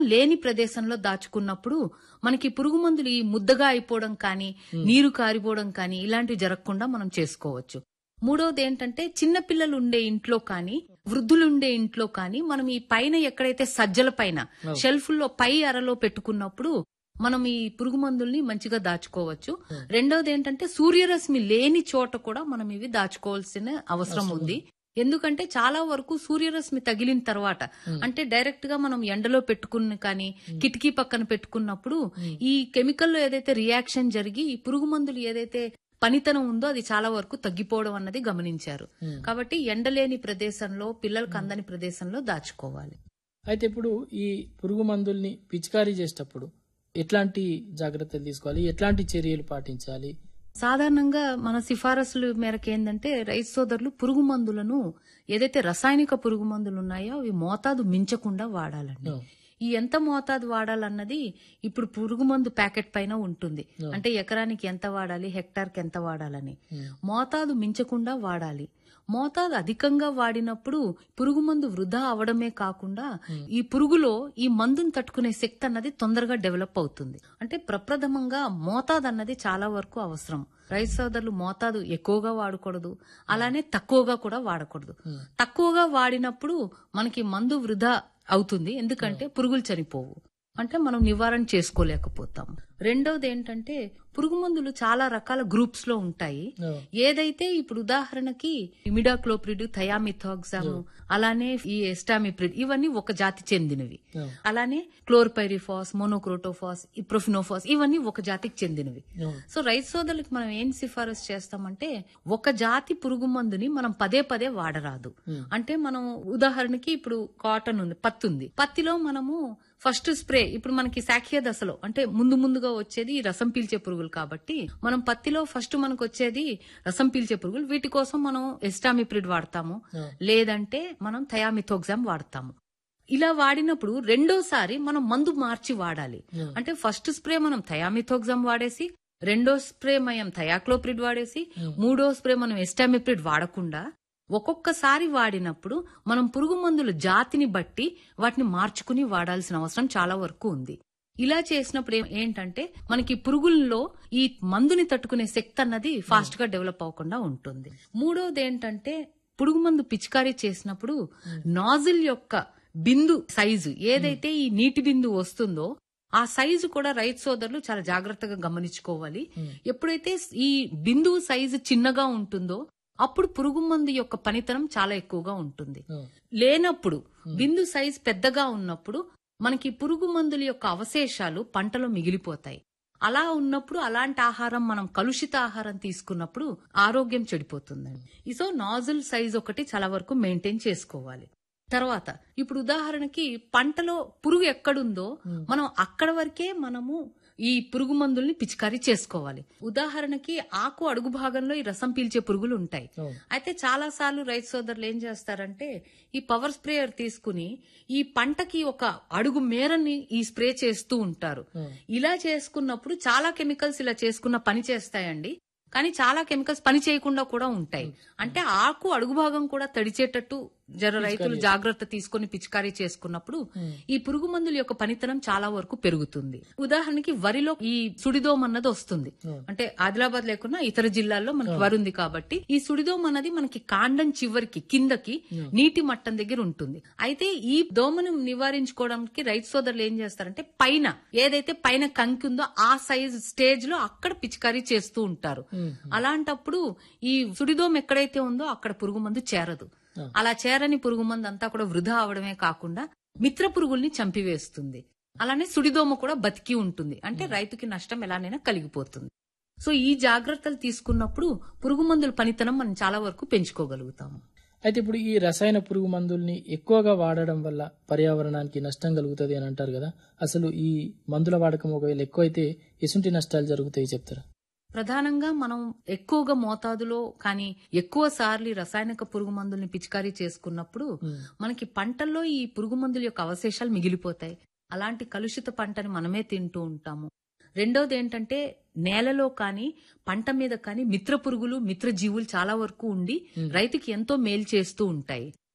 లేని ప్రదేశంలో దాచుకున్నప్పుడు మనకి పురుగు మందులు ఈ ముద్దగా అయిపోవడం కానీ నీరు కారిపోవడం కానీ ఇలాంటివి జరగకుండా మనం చేసుకోవచ్చు మూడవది ఏంటంటే చిన్న పిల్లలు ఉండే ఇంట్లో కానీ వృద్ధులు ఉండే ఇంట్లో కానీ మనం ఈ పైన ఎక్కడైతే సజ్జల పైన షెల్ఫ్లో పై అరలో పెట్టుకున్నప్పుడు మనం ఈ పురుగు మందుల్ని మంచిగా దాచుకోవచ్చు రెండవది ఏంటంటే సూర్యరశ్మి లేని చోట కూడా మనం ఇవి దాచుకోవాల్సిన అవసరం ఉంది ఎందుకంటే చాలా వరకు సూర్యరశ్మి తగిలిన తర్వాత అంటే డైరెక్ట్ గా మనం ఎండలో పెట్టుకుని కానీ కిటికీ పక్కన పెట్టుకున్నప్పుడు ఈ కెమికల్ లో ఏదైతే రియాక్షన్ జరిగి ఈ పురుగు మందులు ఏదైతే పనితనం ఉందో అది చాలా వరకు తగ్గిపోవడం అన్నది గమనించారు కాబట్టి ఎండలేని ప్రదేశంలో పిల్లలకు అందని ప్రదేశంలో దాచుకోవాలి అయితే ఇప్పుడు ఈ పురుగు మందుల్ని పిచికారీ చేసేటప్పుడు ఎట్లాంటి జాగ్రత్తలు తీసుకోవాలి ఎట్లాంటి చర్యలు పాటించాలి సాధారణంగా మన సిఫారసుల మేరకు ఏంటంటే రైతు సోదరులు పురుగు మందులను ఏదైతే రసాయనిక పురుగు మందులు ఉన్నాయో అవి మోతాదు మించకుండా వాడాలండి ఈ ఎంత మోతాదు వాడాలన్నది ఇప్పుడు పురుగు మందు ప్యాకెట్ పైన ఉంటుంది అంటే ఎకరానికి ఎంత వాడాలి హెక్టార్కి ఎంత వాడాలని మోతాదు మించకుండా వాడాలి మోతాదు అధికంగా వాడినప్పుడు పురుగు మందు వృధా అవడమే కాకుండా ఈ పురుగులో ఈ మందుని తట్టుకునే శక్తి అన్నది తొందరగా డెవలప్ అవుతుంది అంటే ప్రప్రథమంగా మోతాదు అన్నది చాలా వరకు అవసరం రైతు సోదరులు మోతాదు ఎక్కువగా వాడకూడదు అలానే తక్కువగా కూడా వాడకూడదు తక్కువగా వాడినప్పుడు మనకి మందు వృధా అవుతుంది ఎందుకంటే పురుగులు చనిపోవు అంటే మనం నివారణ చేసుకోలేకపోతాం రెండవది ఏంటంటే పురుగు మందులు చాలా రకాల గ్రూప్స్ లో ఉంటాయి ఏదైతే ఇప్పుడు ఉదాహరణకి ఇమిడాక్లోప్రిడ్ థయామిథాక్సామ్ అలానే ఈ ఎస్టామిప్రిడ్ ఇవన్నీ ఒక జాతి చెందినవి అలానే క్లోర్పైరిఫాస్ మోనోక్రోటోఫాస్ ఇప్రోఫినోఫాస్ ఇవన్నీ ఒక జాతికి చెందినవి సో రైతు సోదరులకు మనం ఏం సిఫారసు చేస్తామంటే ఒక జాతి పురుగు మందుని మనం పదే పదే వాడరాదు అంటే మనం ఉదాహరణకి ఇప్పుడు కాటన్ ఉంది పత్తి ఉంది పత్తిలో మనము ఫస్ట్ స్ప్రే ఇప్పుడు మనకి శాఖీయ దశలో అంటే ముందు ముందుగా వచ్చేది ఈ రసం పీల్చే పురుగులు కాబట్టి మనం పత్తిలో ఫస్ట్ మనకు వచ్చేది రసం పీల్చే పురుగులు వీటి కోసం మనం ఎస్టామిప్రిడ్ వాడతాము లేదంటే మనం థయామిథోగ్జామ్ వాడతాము ఇలా వాడినప్పుడు రెండోసారి మనం మందు మార్చి వాడాలి అంటే ఫస్ట్ స్ప్రే మనం థయామిథోగ్జామ్ వాడేసి రెండో స్ప్రే మనం థయాక్లోప్రిడ్ వాడేసి మూడో స్ప్రే మనం ఎస్టామిప్రిడ్ వాడకుండా ఒక్కొక్కసారి వాడినప్పుడు మనం పురుగు మందుల జాతిని బట్టి వాటిని మార్చుకుని వాడాల్సిన అవసరం చాలా వరకు ఉంది ఇలా చేసినప్పుడు ఏ- ఏంటంటే మనకి పురుగుల్లో ఈ మందుని తట్టుకునే శక్తి అన్నది ఫాస్ట్ గా డెవలప్ అవ్వకుండా ఉంటుంది మూడోది ఏంటంటే పురుగు మందు పిచికారీ చేసినప్పుడు నాజిల్ యొక్క బిందు సైజు ఏదైతే ఈ నీటి బిందు వస్తుందో ఆ సైజు కూడా రైతు సోదరులు చాలా జాగ్రత్తగా గమనించుకోవాలి ఎప్పుడైతే ఈ బిందువు సైజు చిన్నగా ఉంటుందో అప్పుడు పురుగు మందు యొక్క పనితనం చాలా ఎక్కువగా ఉంటుంది లేనప్పుడు బిందు సైజ్ పెద్దగా ఉన్నప్పుడు మనకి పురుగు మందుల యొక్క అవశేషాలు పంటలో మిగిలిపోతాయి అలా ఉన్నప్పుడు అలాంటి ఆహారం మనం కలుషిత ఆహారం తీసుకున్నప్పుడు ఆరోగ్యం చెడిపోతుందండి సో నాజుల్ సైజ్ ఒకటి చాలా వరకు మెయింటైన్ చేసుకోవాలి తర్వాత ఇప్పుడు ఉదాహరణకి పంటలో పురుగు ఎక్కడుందో మనం అక్కడ వరకే మనము ఈ పురుగు మందుల్ని పిచికారీ చేసుకోవాలి ఉదాహరణకి ఆకు అడుగు భాగంలో ఈ రసం పీల్చే పురుగులు ఉంటాయి అయితే చాలా సార్లు రైతు సోదరులు ఏం చేస్తారంటే ఈ పవర్ స్ప్రేయర్ తీసుకుని ఈ పంటకి ఒక అడుగు మేరని ఈ స్ప్రే చేస్తూ ఉంటారు ఇలా చేసుకున్నప్పుడు చాలా కెమికల్స్ ఇలా చేసుకున్న పని చేస్తాయండి కానీ చాలా కెమికల్స్ పని చేయకుండా కూడా ఉంటాయి అంటే ఆకు అడుగు భాగం కూడా తడిచేటట్టు జర రైతులు జాగ్రత్త తీసుకొని పిచికారీ చేసుకున్నప్పుడు ఈ పురుగు మందుల యొక్క పనితనం చాలా వరకు పెరుగుతుంది ఉదాహరణకి వరిలో ఈ సుడిదోమ అన్నది వస్తుంది అంటే ఆదిలాబాద్ లేకున్నా ఇతర జిల్లాల్లో మనకి వరి ఉంది కాబట్టి ఈ సుడిదోమ అన్నది మనకి కాండం చివరికి కిందకి నీటి మట్టం దగ్గర ఉంటుంది అయితే ఈ దోమను నివారించుకోవడానికి రైతు సోదరులు ఏం చేస్తారంటే పైన ఏదైతే పైన కంకి ఉందో ఆ సైజ్ స్టేజ్ లో అక్కడ పిచికారీ చేస్తూ ఉంటారు అలాంటప్పుడు ఈ సుడిదోమ ఎక్కడైతే ఉందో అక్కడ పురుగు మందు చేరదు అలా చేరని పురుగు మందు అంతా కూడా వృధా అవడమే కాకుండా మిత్ర పురుగుల్ని చంపివేస్తుంది అలానే సుడిదోమ కూడా బతికి ఉంటుంది అంటే రైతుకి నష్టం ఎలానైనా కలిగిపోతుంది సో ఈ జాగ్రత్తలు తీసుకున్నప్పుడు పురుగు మందుల పనితనం మనం చాలా వరకు పెంచుకోగలుగుతాము అయితే ఇప్పుడు ఈ రసాయన పురుగు మందుల్ని ఎక్కువగా వాడడం వల్ల పర్యావరణానికి నష్టం కలుగుతుంది అని అంటారు కదా అసలు ఈ మందుల వాడకం ఒకవేళ ఎక్కువైతే ఎసుంటి నష్టాలు జరుగుతాయి చెప్తారా ప్రధానంగా మనం ఎక్కువగా మోతాదులో కానీ ఎక్కువ సార్లు ఈ రసాయనిక పురుగు మందుల్ని పిచికారీ చేసుకున్నప్పుడు మనకి పంటల్లో ఈ పురుగు మందుల యొక్క అవశేషాలు మిగిలిపోతాయి అలాంటి కలుషిత పంటని మనమే తింటూ ఉంటాము రెండోది ఏంటంటే నేలలో కానీ పంట మీద కానీ మిత్ర పురుగులు మిత్ర జీవులు చాలా వరకు ఉండి రైతుకి ఎంతో మేలు చేస్తూ ఉంటాయి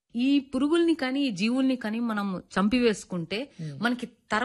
ఈ పురుగుల్ని కానీ ఈ జీవుల్ని కానీ మనం చంపివేసుకుంటే మనకి